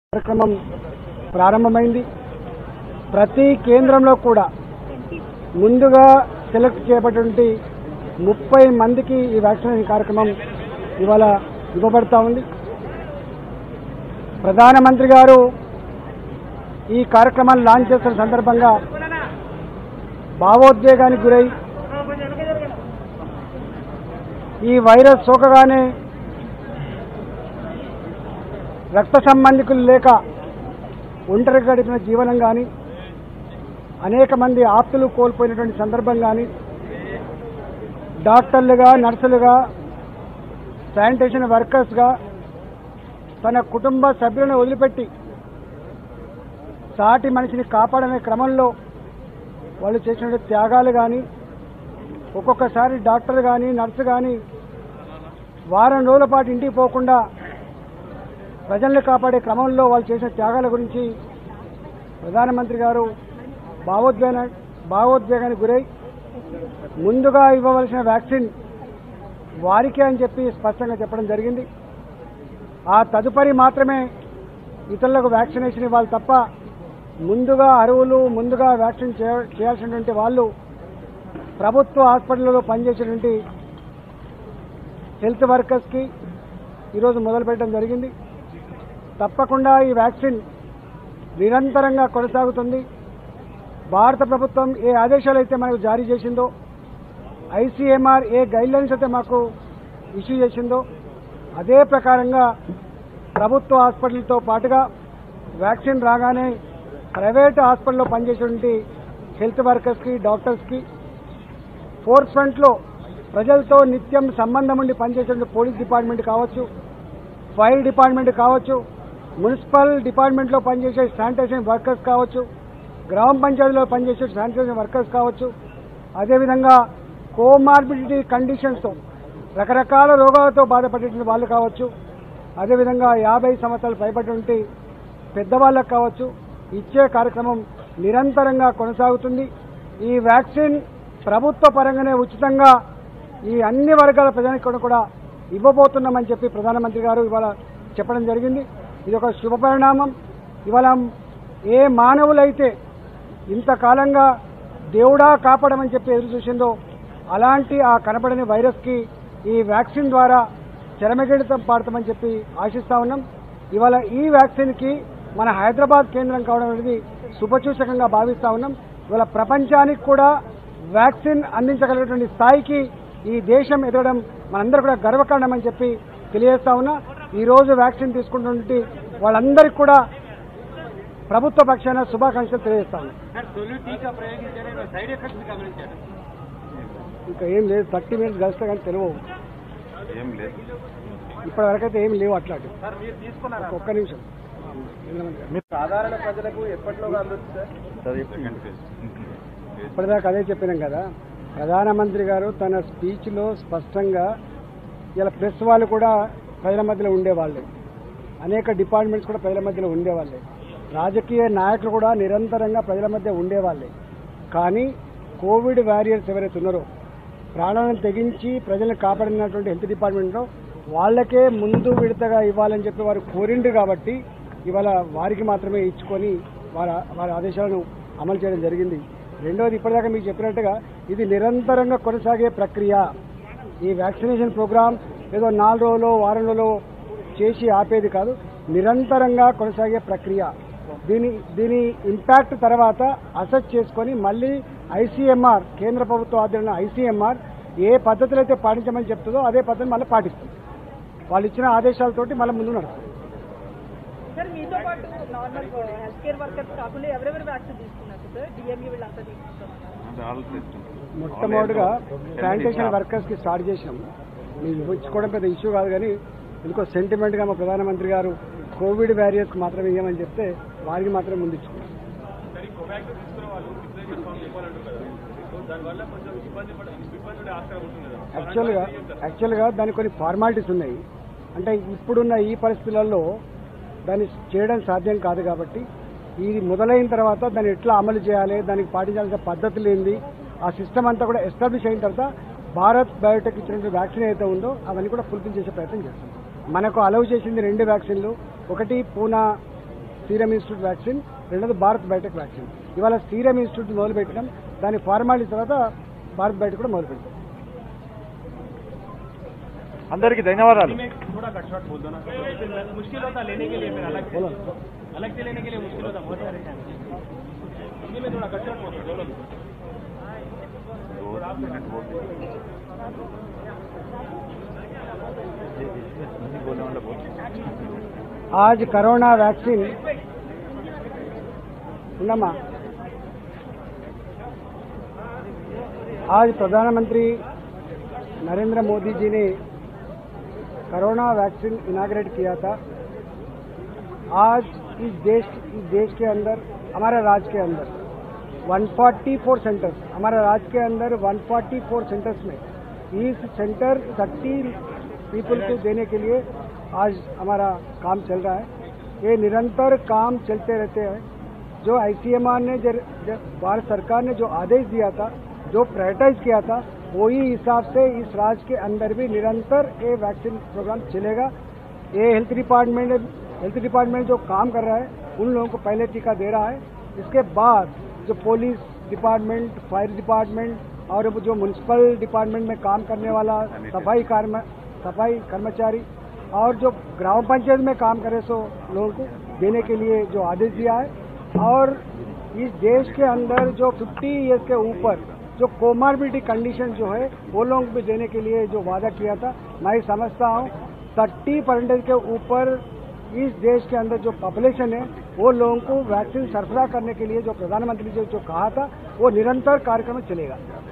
కార్యక్రమం ప్రారంభమైంది ప్రతి కేంద్రంలో కూడా ముందుగా సెలెక్ట్ చేయబడినటువంటి ముప్పై మందికి ఈ వ్యాక్సినేషన్ కార్యక్రమం ఇవాళ ఇవ్వబడతా ఉంది ప్రధానమంత్రి గారు ఈ కార్యక్రమాన్ని లాంచ్ చేస్తున్న సందర్భంగా భావోద్వేగానికి గురై ఈ వైరస్ సోకగానే రక్త సంబంధికులు లేక ఒంటరి గడిపిన జీవనం కానీ అనేక మంది ఆప్తులు కోల్పోయినటువంటి సందర్భం కానీ డాక్టర్లుగా నర్సులుగా శానిటేషన్ వర్కర్స్గా తన కుటుంబ సభ్యులను వదిలిపెట్టి సాటి మనిషిని కాపాడనే క్రమంలో వాళ్ళు చేసిన త్యాగాలు కానీ ఒక్కొక్కసారి డాక్టర్ కానీ నర్సు కానీ వారం రోజుల పాటు ఇంటికి పోకుండా ప్రజల్ని కాపాడే క్రమంలో వాళ్ళు చేసిన త్యాగాల గురించి ప్రధానమంత్రి గారు భావోద్వేగ భావోద్వేగానికి గురై ముందుగా ఇవ్వవలసిన వ్యాక్సిన్ వారికే అని చెప్పి స్పష్టంగా చెప్పడం జరిగింది ఆ తదుపరి మాత్రమే ఇతరులకు వ్యాక్సినేషన్ ఇవ్వాలి తప్ప ముందుగా అరువులు ముందుగా వ్యాక్సిన్ చేయ- చేయాల్సినటువంటి వాళ్ళు ప్రభుత్వ హాస్పిటల్లో పనిచేసేటువంటి హెల్త్ వర్కర్స్కి ఈరోజు మొదలుపెట్టడం జరిగింది తప్పకుండా ఈ వ్యాక్సిన్ నిరంతరంగా కొనసాగుతుంది భారత ప్రభుత్వం ఏ ఆదేశాలు అయితే మనకు జారీ చేసిందో ఐసీఎంఆర్ ఏ గైడ్లైన్స్ అయితే మాకు ఇష్యూ చేసిందో అదే ప్రకారంగా ప్రభుత్వ హాస్పిటల్తో పాటుగా వ్యాక్సిన్ రాగానే ప్రైవేట్ హాస్పిటల్లో పనిచేసేటువంటి హెల్త్ వర్కర్స్కి డాక్టర్స్కి ఫోర్స్ ఫ్రంట్లో ప్రజలతో నిత్యం సంబంధం ఉండి పనిచేసే పోలీస్ డిపార్ట్మెంట్ కావచ్చు ఫైర్ డిపార్ట్మెంట్ కావచ్చు మున్సిపల్ డిపార్ట్మెంట్లో పనిచేసే శానిటేషన్ వర్కర్స్ కావచ్చు గ్రామ పంచాయతీలో పనిచేసే శానిటేషన్ వర్కర్స్ కావచ్చు అదేవిధంగా కోమార్బిడిటీ కండిషన్స్తో రకరకాల రోగాలతో బాధపడేటువంటి వాళ్ళు కావచ్చు అదేవిధంగా యాభై సంవత్సరాలు పైబడినటువంటి పెద్దవాళ్ళకు కావచ్చు ఇచ్చే కార్యక్రమం నిరంతరంగా కొనసాగుతుంది ఈ వ్యాక్సిన్ ప్రభుత్వ పరంగానే ఉచితంగా ఈ అన్ని వర్గాల ప్రజానికి కూడా ఇవ్వబోతున్నామని చెప్పి ప్రధానమంత్రి గారు ఇవాళ చెప్పడం జరిగింది ఇది ఒక శుభ పరిణామం ఇవాళ ఏ మానవులైతే ఇంతకాలంగా దేవుడా కాపాడమని చెప్పి ఎదురు చూసిందో అలాంటి ఆ కనపడని వైరస్కి ఈ వ్యాక్సిన్ ద్వారా చరమగీడితం పాడతామని చెప్పి ఆశిస్తా ఉన్నాం ఇవాళ ఈ వ్యాక్సిన్కి మన హైదరాబాద్ కేంద్రం కావడం అనేది శుభసూచకంగా భావిస్తా ఉన్నాం ఇవాళ ప్రపంచానికి కూడా వ్యాక్సిన్ అందించగలిగినటువంటి స్థాయికి ఈ దేశం ఎదగడం మనందరూ కూడా గర్వకారణమని చెప్పి తెలియజేస్తా ఉన్నా ఈ రోజు వ్యాక్సిన్ తీసుకుంటున్నటువంటి వాళ్ళందరికీ కూడా ప్రభుత్వ పక్షాన శుభాకాంక్షలు తెలియజేస్తా ఉన్నా సార్ తొలి టీకా ప్రయోగించారు సైడ్ ఎఫెక్ట్స్ గమనించారు ఇంకా ఏం లేదు థర్టీ మినిట్స్ కలిస్తే కానీ తెలియవు ఏం లేదు ఇప్పటి వరకైతే ఏం లేవు అట్లాంటివి సార్ మీరు తీసుకున్నారా ఒక్క నిమిషం సాధారణ ప్రజలకు ఎప్పటిలోగా అందొచ్చు సార్ సెకండ్ ఫేజ్ ఇప్పటిదాకా అదే చెప్పినాం కదా ప్రధానమంత్రి గారు తన స్పీచ్లో స్పష్టంగా ఇలా ప్రెస్ వాళ్ళు కూడా ప్రజల మధ్యలో ఉండేవాళ్ళే అనేక డిపార్ట్మెంట్స్ కూడా ప్రజల మధ్యలో ఉండేవాళ్ళే రాజకీయ నాయకులు కూడా నిరంతరంగా ప్రజల మధ్య ఉండేవాళ్ళే కానీ కోవిడ్ వారియర్స్ ఎవరైతే ఉన్నారో ప్రాణాలను తెగించి ప్రజలను కాపాడినటువంటి హెల్త్ డిపార్ట్మెంట్లో వాళ్ళకే ముందు విడతగా ఇవ్వాలని చెప్పి వారు కోరిండు కాబట్టి ఇవాళ వారికి మాత్రమే ఇచ్చుకొని వారి వారి ఆదేశాలను అమలు చేయడం జరిగింది రెండవది ఇప్పటిదాకా మీకు చెప్పినట్టుగా ఇది నిరంతరంగా కొనసాగే ప్రక్రియ ఈ వ్యాక్సినేషన్ ప్రోగ్రామ్ ఏదో నాలుగు రోజులు వారం రోజులు చేసి ఆపేది కాదు నిరంతరంగా కొనసాగే ప్రక్రియ దీని దీని ఇంపాక్ట్ తర్వాత అసెస్ చేసుకొని మళ్ళీ ఐసీఎంఆర్ కేంద్ర ప్రభుత్వ ఆధ్వర్యంలో ఐసీఎంఆర్ ఏ పద్ధతులు అయితే పాటించమని చెప్తుందో అదే పద్ధతి మళ్ళీ పాటిస్తుంది వాళ్ళు ఇచ్చిన ఆదేశాలతోటి మళ్ళీ ముందు నడుస్తుంది సార్ మీతో పాటు నార్మల్ హెల్త్ కేర్ వర్కర్స్ కాకుండా ఎవరెవరు వ్యాక్సిన్ తీసుకున్నారు సార్ డిఎంఈ వీళ్ళంతా తీసుకున్నారు ఆల్ తీసుకుంటాం మొట్టమొదటిగా శానిటేషన్ వర్కర్స్ కి స్టార్ట్ చేసినాం మీకు ఇచ్చుకోవడం పెద్ద ఇష్యూ కాదు కానీ ఇంకో సెంటిమెంట్ గా మా ప్రధానమంత్రి గారు కోవిడ్ వ్యారియర్స్ మాత్రమే ఇవ్వమని చెప్తే వారికి మాత్రమే ముందు ఇచ్చుకున్నాం యాక్చువల్గా యాక్చువల్గా దానికి కొన్ని ఫార్మాలిటీస్ ఉన్నాయి అంటే ఇప్పుడున్న ఈ పరిస్థితులలో దాన్ని చేయడం సాధ్యం కాదు కాబట్టి ఇది మొదలైన తర్వాత దాన్ని ఎట్లా అమలు చేయాలి దానికి పాటించాల్సిన పద్ధతులు ఏంది ఆ సిస్టమ్ అంతా కూడా ఎస్టాబ్లిష్ అయిన తర్వాత భారత్ బయోటెక్ ఇచ్చినటువంటి వ్యాక్సిన్ ఏదైతే ఉందో అవన్నీ కూడా ఫుల్ఫిల్ చేసే ప్రయత్నం చేస్తాం మనకు అలౌ చేసింది రెండు వ్యాక్సిన్లు ఒకటి పూనా సీరం ఇన్స్టిట్యూట్ వ్యాక్సిన్ రెండోది భారత్ బయోటెక్ వ్యాక్సిన్ ఇవాళ సీరం ఇన్స్టిట్యూట్ మొదలు పెట్టినాం దాని ఫార్మాలిటీ తర్వాత భారత్ బయోటెక్ కూడా మొదలు పెడతాం అందరికీ ధన్యవాదాలు थोड़ा कट शॉट बोल दो ना मुश्किल होता लेने के लिए फिर अलग से अलग से लेने के लिए मुश्किल होता बहुत सारे टाइम हिंदी में थोड़ा कट शॉट बोलो बोलो आज कोरोना वैक्सीन ఉన్నమ్మా आज प्रधानमंत्री नरेंद्र मोदी जी ने कोरोना वैक्सीन इनाग्रेट किया था आज इस देश इस देश के अंदर हमारे राज्य के अंदर 144 सेंटर्स हमारे राज्य के अंदर 144 सेंटर्स में इस सेंटर 30 पीपल को देने के लिए आज हमारा काम चल रहा है ये निरंतर काम चलते रहते हैं जो आईसीएमआर ने जर, जर, भारत सरकार ने जो आदेश दिया था जो प्रायोरिटाइज किया था वही हिसाब से इस राज्य के अंदर भी निरंतर ये वैक्सीन प्रोग्राम चलेगा ये हेल्थ डिपार्टमेंट हेल्थ डिपार्टमेंट जो काम कर रहा है उन लोगों को पहले टीका दे रहा है इसके बाद जो पुलिस डिपार्टमेंट फायर डिपार्टमेंट और जो म्यूनसिपल डिपार्टमेंट में काम करने वाला सफाई कर्म सफाई कर्मचारी और जो ग्राम पंचायत में काम करे सो लोगों को देने के लिए जो आदेश दिया है और इस देश के अंदर जो 50 इयर्स के ऊपर जो कोमार्बिडिटी कंडीशन जो है वो लोगों को भी देने के लिए जो वादा किया था मैं समझता हूँ थर्टी परसेंटेज के ऊपर इस देश के अंदर जो पॉपुलेशन है वो लोगों को वैक्सीन सरफरा करने के लिए जो प्रधानमंत्री जी ने जो कहा था वो निरंतर कार्यक्रम चलेगा